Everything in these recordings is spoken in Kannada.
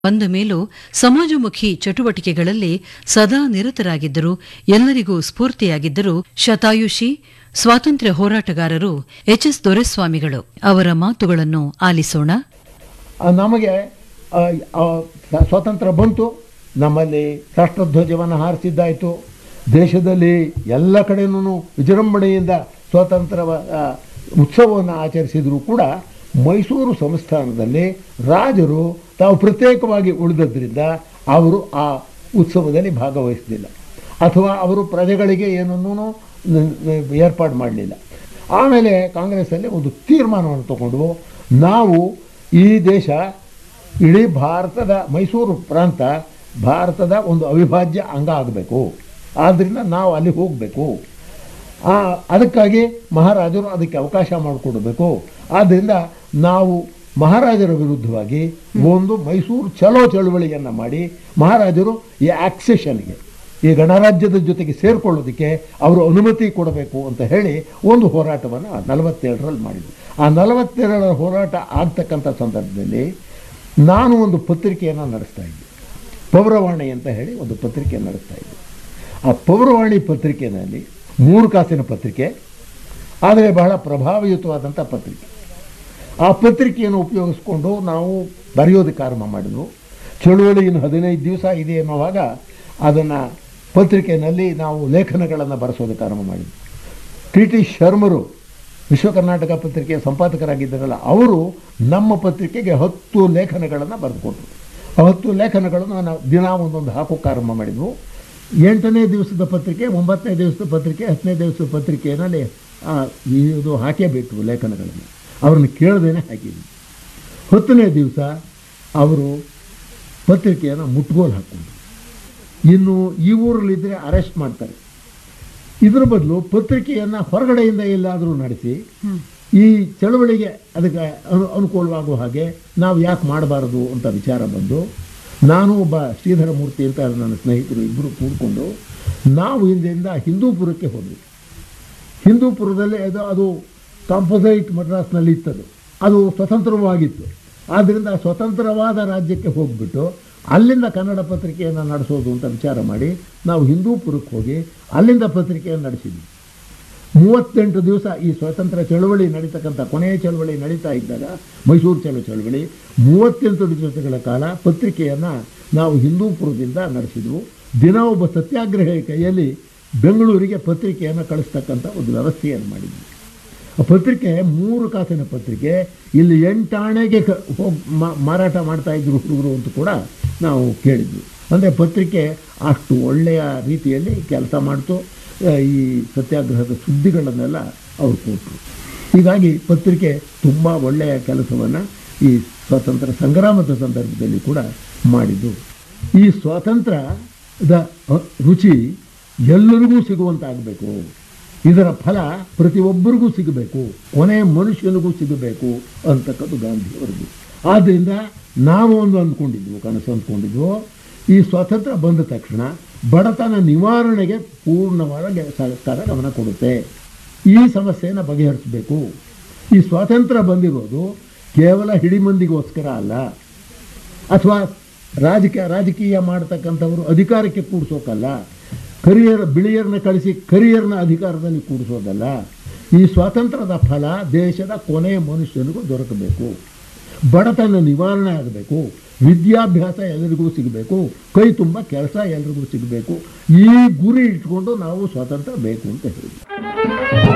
ಬಂದ ಮೇಲೂ ಸಮಾಜಮುಖಿ ಚಟುವಟಿಕೆಗಳಲ್ಲಿ ಸದಾ ನಿರತರಾಗಿದ್ದರು ಎಲ್ಲರಿಗೂ ಸ್ಫೂರ್ತಿಯಾಗಿದ್ದರು ಶತಾಯುಷಿ ಸ್ವಾತಂತ್ರ್ಯ ಹೋರಾಟಗಾರರು ಎಚ್ ಎಸ್ ದೊರೆಸ್ವಾಮಿಗಳು ಅವರ ಮಾತುಗಳನ್ನು ಆಲಿಸೋಣ ಆ, ನಮಗೆ ಆ, ಆ, ಸ್ವಾತಂತ್ರ್ಯ ಬಂತು ನಮ್ಮಲ್ಲಿ ರಾಷ್ಟ್ರಧ್ವಜವನ್ನು ಹಾರಿಸಿದ್ದಾಯಿತು ದೇಶದಲ್ಲಿ ಎಲ್ಲ ಕಡೆನೂ ವಿಜೃಂಭಣೆಯಿಂದ ಸ್ವಾತಂತ್ರ್ಯ ಉತ್ಸವವನ್ನು ಆಚರಿಸಿದರೂ ಕೂಡ ಮೈಸೂರು ಸಂಸ್ಥಾನದಲ್ಲಿ ರಾಜರು ತಾವು ಪ್ರತ್ಯೇಕವಾಗಿ ಉಳಿದದ್ರಿಂದ ಅವರು ಆ ಉತ್ಸವದಲ್ಲಿ ಭಾಗವಹಿಸಲಿಲ್ಲ ಅಥವಾ ಅವರು ಪ್ರಜೆಗಳಿಗೆ ಏನನ್ನೂ ಏರ್ಪಾಡು ಮಾಡಲಿಲ್ಲ ಆಮೇಲೆ ಕಾಂಗ್ರೆಸ್ಸಲ್ಲಿ ಒಂದು ತೀರ್ಮಾನವನ್ನು ತಗೊಂಡು ನಾವು ಈ ದೇಶ ಇಡೀ ಭಾರತದ ಮೈಸೂರು ಪ್ರಾಂತ ಭಾರತದ ಒಂದು ಅವಿಭಾಜ್ಯ ಅಂಗ ಆಗಬೇಕು ಆದ್ದರಿಂದ ನಾವು ಅಲ್ಲಿ ಹೋಗಬೇಕು ಆ, ಅದಕ್ಕಾಗಿ ಮಹಾರಾಜರು ಅದಕ್ಕೆ ಅವಕಾಶ ಮಾಡಿಕೊಡಬೇಕು ಆದ್ದರಿಂದ ನಾವು ಮಹಾರಾಜರ ವಿರುದ್ಧವಾಗಿ ಒಂದು ಮೈಸೂರು ಚಲೋ ಚಳುವಳಿಯನ್ನು ಮಾಡಿ ಮಹಾರಾಜರು ಈ ಆಕ್ಸೆಷನ್ಗೆ ಈ ಗಣರಾಜ್ಯದ ಜೊತೆಗೆ ಸೇರಿಕೊಳ್ಳೋದಕ್ಕೆ ಅವರು ಅನುಮತಿ ಕೊಡಬೇಕು ಅಂತ ಹೇಳಿ ಒಂದು ಹೋರಾಟವನ್ನು ನಲವತ್ತೇಳರಲ್ಲಿ ಮಾಡಿದ್ರು ಆ ನಲವತ್ತೇಳರ ಹೋರಾಟ ಆಗ್ತಕ್ಕಂಥ ಸಂದರ್ಭದಲ್ಲಿ ನಾನು ಒಂದು ಪತ್ರಿಕೆಯನ್ನು ನಡೆಸ್ತಾ ಇದ್ದೆ ಪೌರವಾಣಿ ಅಂತ ಹೇಳಿ ಒಂದು ಪತ್ರಿಕೆಯನ್ನು ನಡೆಸ್ತಾ ಇದ್ದೆ ಆ ಪೌರವಾಣಿ ಪತ್ರಿಕೆಯಲ್ಲಿ ಮೂರು ಕಾಸಿನ ಪತ್ರಿಕೆ ಆದರೆ ಬಹಳ ಪ್ರಭಾವಯುತವಾದಂಥ ಪತ್ರಿಕೆ ಆ ಪತ್ರಿಕೆಯನ್ನು ಉಪಯೋಗಿಸ್ಕೊಂಡು ನಾವು ಬರೆಯೋದಕ್ಕೆ ಆರಂಭ ಮಾಡಿದ್ವು ಚಳುವಳಿ ಇನ್ನು ಹದಿನೈದು ದಿವಸ ಇದೆ ಎನ್ನುವಾಗ ಅದನ್ನು ಪತ್ರಿಕೆಯಲ್ಲಿ ನಾವು ಲೇಖನಗಳನ್ನು ಬರೆಸೋದಕ್ಕೆ ಆರಂಭ ಮಾಡಿದ್ವಿ ಟಿ ಟಿ ಶರ್ಮರು ವಿಶ್ವ ಕರ್ನಾಟಕ ಪತ್ರಿಕೆಯ ಸಂಪಾದಕರಾಗಿದ್ದಾರಲ್ಲ ಅವರು ನಮ್ಮ ಪತ್ರಿಕೆಗೆ ಹತ್ತು ಲೇಖನಗಳನ್ನು ಬರೆದುಕೊಟ್ರು ಆ ಹತ್ತು ಲೇಖನಗಳನ್ನು ನಾವು ದಿನ ಒಂದೊಂದು ಹಾಕೋಕ್ಕೆ ಆರಂಭ ಮಾಡಿದ್ವು ಎಂಟನೇ ದಿವಸದ ಪತ್ರಿಕೆ ಒಂಬತ್ತನೇ ದಿವಸದ ಪತ್ರಿಕೆ ಹತ್ತನೇ ದಿವಸದ ಪತ್ರಿಕೆಯಲ್ಲಿ ಆ, ಇದು ಹಾಕೇ ಬಿಟ್ಟರು ಲೇಖನಗಳನ್ನು ಅವ್ರನ್ನ ಕೇಳದೇನೆ ಹಾಕಿದ್ವಿ ಹತ್ತನೇ ದಿವಸ ಅವರು ಪತ್ರಿಕೆಯನ್ನು ಮುಟ್ಗೋಲು ಹಾಕ್ಕೊಂಡ್ರು ಇನ್ನು ಈ ಊರಲ್ಲಿದ್ದರೆ ಅರೆಸ್ಟ್ ಮಾಡ್ತಾರೆ ಇದರ ಬದಲು ಪತ್ರಿಕೆಯನ್ನು ಹೊರಗಡೆಯಿಂದ ಎಲ್ಲಾದರೂ ನಡೆಸಿ ಈ ಚಳವಳಿಗೆ ಅದಕ್ಕೆ ಅನು ಅನುಕೂಲವಾಗುವ ಹಾಗೆ ನಾವು ಯಾಕೆ ಮಾಡಬಾರದು ಅಂತ ವಿಚಾರ ಬಂದು ನಾನು ಒಬ್ಬ ಶ್ರೀಧರ ಮೂರ್ತಿ ಅಂತ ನನ್ನ ಸ್ನೇಹಿತರು ಇಬ್ಬರು ಕೂಡಿಕೊಂಡು ನಾವು ಹಿಂದೆಯಿಂದ ಹಿಂದೂಪುರಕ್ಕೆ ಹೋದ್ವಿ ಹಿಂದೂಪುರದಲ್ಲಿ ಅದು ಅದು ಕಾಂಪೋಸೈಟ್ ಮದ್ರಾಸ್ನಲ್ಲಿ ಇತ್ತದು ಅದು ಸ್ವತಂತ್ರವಾಗಿತ್ತು ಆದ್ದರಿಂದ ಸ್ವತಂತ್ರವಾದ ರಾಜ್ಯಕ್ಕೆ ಹೋಗ್ಬಿಟ್ಟು ಅಲ್ಲಿಂದ ಕನ್ನಡ ಪತ್ರಿಕೆಯನ್ನು ನಡೆಸೋದು ಅಂತ ವಿಚಾರ ಮಾಡಿ ನಾವು ಹಿಂದೂಪುರಕ್ಕೆ ಹೋಗಿ ಅಲ್ಲಿಂದ ಪತ್ರಿಕೆಯನ್ನು ನಡೆಸಿದ್ವಿ ಮೂವತ್ತೆಂಟು ದಿವಸ ಈ ಸ್ವಾತಂತ್ರ್ಯ ಚಳವಳಿ ನಡೀತಕ್ಕಂಥ ಕೊನೆಯ ಚಳವಳಿ ನಡೀತಾ ಇದ್ದಾಗ ಮೈಸೂರು ಚಲೋ ಚಳವಳಿ ಮೂವತ್ತೆಂಟು ದಿವಸಗಳ ಕಾಲ ಪತ್ರಿಕೆಯನ್ನು ನಾವು ಹಿಂದೂಪುರದಿಂದ ನಡೆಸಿದ್ವು ದಿನ ಒಬ್ಬ ಸತ್ಯಾಗ್ರಹಿ ಕೈಯಲ್ಲಿ ಬೆಂಗಳೂರಿಗೆ ಪತ್ರಿಕೆಯನ್ನು ಕಳಿಸ್ತಕ್ಕಂಥ ಒಂದು ವ್ಯವಸ್ಥೆಯನ್ನು ಮಾಡಿದ್ವಿ ಆ ಪತ್ರಿಕೆ ಮೂರು ಕಾಸಿನ ಪತ್ರಿಕೆ ಇಲ್ಲಿ ಎಂಟಾಣೆಗೆ ಕ ಹೋಗಿ ಮಾರಾಟ ಮಾಡ್ತಾ ಇದ್ರು ಹುಡುಗರು ಅಂತ ಕೂಡ ನಾವು ಕೇಳಿದ್ವಿ ಅಂದರೆ ಪತ್ರಿಕೆ ಅಷ್ಟು ಒಳ್ಳೆಯ ರೀತಿಯಲ್ಲಿ ಕೆಲಸ ಮಾಡ್ತು ಆ, ಈ ಸತ್ಯಾಗ್ರಹದ ಸುದ್ದಿಗಳನ್ನೆಲ್ಲ ಅವ್ರು ಕೊಟ್ಟರು ಹೀಗಾಗಿ ಪತ್ರಿಕೆ ತುಂಬ ಒಳ್ಳೆಯ ಕೆಲಸವನ್ನು ಈ ಸ್ವಾತಂತ್ರ್ಯ ಸಂಗ್ರಾಮದ ಸಂದರ್ಭದಲ್ಲಿ ಕೂಡ ಮಾಡಿದ್ದು ಈ ಸ್ವಾತಂತ್ರ್ಯದ ಅ- ರುಚಿ ಎಲ್ಲರಿಗೂ ಸಿಗುವಂತಾಗಬೇಕು ಇದರ ಫಲ ಪ್ರತಿಯೊಬ್ಬರಿಗೂ ಸಿಗಬೇಕು ಕೊನೆಯ ಮನುಷ್ಯನಿಗೂ ಸಿಗಬೇಕು ಅಂತಕ್ಕದ್ದು ಗಾಂಧಿಯವರದು ಆದ್ದರಿಂದ ನಾವು ಒಂದು ಅಂದ್ಕೊಂಡಿದ್ವು ಕನಸು ಅಂದ್ಕೊಂಡಿದ್ವು ಈ ಸ್ವಾತಂತ್ರ್ಯ ಬಂದ ತಕ್ಷಣ ಬಡತನ ನಿವಾರಣೆಗೆ ಪೂರ್ಣವಾದ ಗೆ- ಸರ್ಕಾರ ಗಮನ ಕೊಡುತ್ತೆ ಈ ಸಮಸ್ಯೆಯನ್ನು ಬಗೆಹರಿಸಬೇಕು ಈ ಸ್ವಾತಂತ್ರ್ಯ ಬಂದಿರೋದು ಕೇವಲ ಹಿಡಿಮಂದಿಗೋಸ್ಕರ ಅಲ್ಲ ಅಥವಾ ರಾಜಕೀಯ ರಾಜಕೀಯ ಮಾಡ್ತಕ್ಕಂಥವರು ಅಧಿಕಾರಕ್ಕೆ ಕೂಡಿಸೋಕಲ್ಲ ಕರಿಯರ್ ಬಿಳಿಯರ್ನ ಕಳಿಸಿ ಕರಿಯರ್ನ ಅಧಿಕಾರದಲ್ಲಿ ಕೂಡಿಸೋದಲ್ಲ ಈ ಸ್ವಾತಂತ್ರ್ಯದ ಫಲ ದೇಶದ ಕೊನೆಯ ಮನುಷ್ಯನಿಗೂ ದೊರಕಬೇಕು ಬಡತನ ನಿವಾರಣೆ ಆಗಬೇಕು ವಿದ್ಯಾಭ್ಯಾಸ ಎಲ್ಲರಿಗೂ ಸಿಗಬೇಕು ಕೈ ತುಂಬ ಕೆಲಸ ಎಲ್ರಿಗೂ ಸಿಗಬೇಕು ಈ ಗುರಿ ಇಟ್ಕೊಂಡು ನಾವು ಸ್ವಾತಂತ್ರ್ಯ ಬೇಕು ಅಂತ ಹೇಳಿದ್ವಿ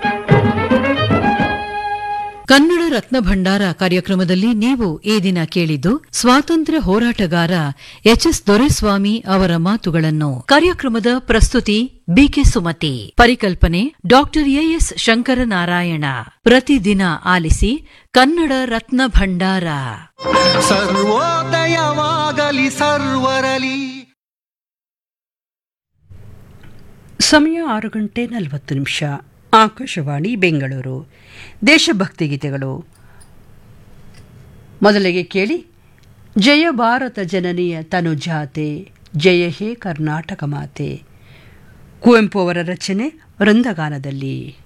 ಕನ್ನಡ ರತ್ನ ಭಂಡಾರ ಕಾರ್ಯಕ್ರಮದಲ್ಲಿ ನೀವು ಈ ದಿನ ಕೇಳಿದ್ದು ಸ್ವಾತಂತ್ರ್ಯ ಹೋರಾಟಗಾರ ಎಚ್ ಎಸ್ ದೊರೆಸ್ವಾಮಿ ಅವರ ಮಾತುಗಳನ್ನು ಕಾರ್ಯಕ್ರಮದ ಪ್ರಸ್ತುತಿ ಬಿಕೆ ಸುಮತಿ ಪರಿಕಲ್ಪನೆ ಡಾಕ್ಟರ್ ಎಎಸ್ ಶಂಕರನಾರಾಯಣ ಪ್ರತಿದಿನ ಆಲಿಸಿ ಕನ್ನಡ ರತ್ನ ಭಂಡಾರ ಸರ್ವೋದಯವಾಗಲಿ ಸರ್ವರಲಿ ಸಮಯ ಆರು ಗಂಟೆ ನಲವತ್ತು ನಿಮಿಷ ಆಕಾಶವಾಣಿ ಬೆಂಗಳೂರು ದೇಶಭಕ್ತಿ ಗೀತೆಗಳು ಮೊದಲಿಗೆ ಕೇಳಿ ಜಯ ಭಾರತ ಜನನಿಯ ತನುಜಾತೆ ಜಯ ಹೇ ಕರ್ನಾಟಕ ಮಾತೆ ಕುವೆಂಪು ಅವರ ರಚನೆ ವೃಂದಗಾನದಲ್ಲಿ